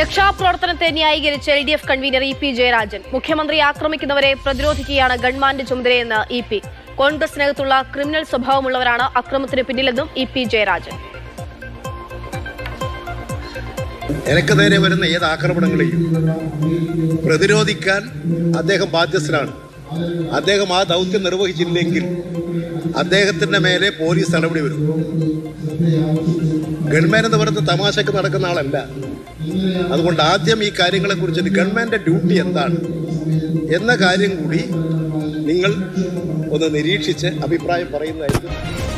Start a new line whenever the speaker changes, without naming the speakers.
രക്ഷാപ്രവർത്തനത്തെ ന്യായീകരിച്ച് L D F convener E P Jayarajan മുഖ്യമന്ത്രി ആക്രമിക്കുന്നവരെ പ്രതിരോധിക്കുകയാണ് ഗവൺമെന്റ് ചുമതലയെന്ന് ഇ പി കോൺഗ്രസിനകത്തുള്ള ക്രിമിനൽ സ്വഭാവമുള്ളവരാണ് അക്രമത്തിന് പിന്നിലെന്നും ഇ പി ജയരാജൻ
എനിക്ക് നേരെ വരുന്ന ഏത് ആക്രമണങ്ങളെയും പ്രതിരോധിക്കാൻ അദ്ദേഹം ബാധ്യസ്ഥനാണ് അദ്ദേഹം ആ ദൗത്യം നിർവഹിച്ചില്ലെങ്കിൽ അദ്ദേഹത്തിന്റെ മേലെ പോലീസ് നടപടി വരും ഗവൺമെന്റ് എന്ന് പറയുന്നത് തമാശക്ക് നടക്കുന്ന ആളല്ല അതുകൊണ്ട് ആദ്യം ഈ കാര്യങ്ങളെ കുറിച്ചിട്ട് ഗവൺമെന്റിന്റെ ഡ്യൂട്ടി എന്താണ് എന്ന കാര്യം കൂടി നിങ്ങൾ ഒന്ന് നിരീക്ഷിച്ച് അഭിപ്രായം പറയുന്നതായിരിക്കും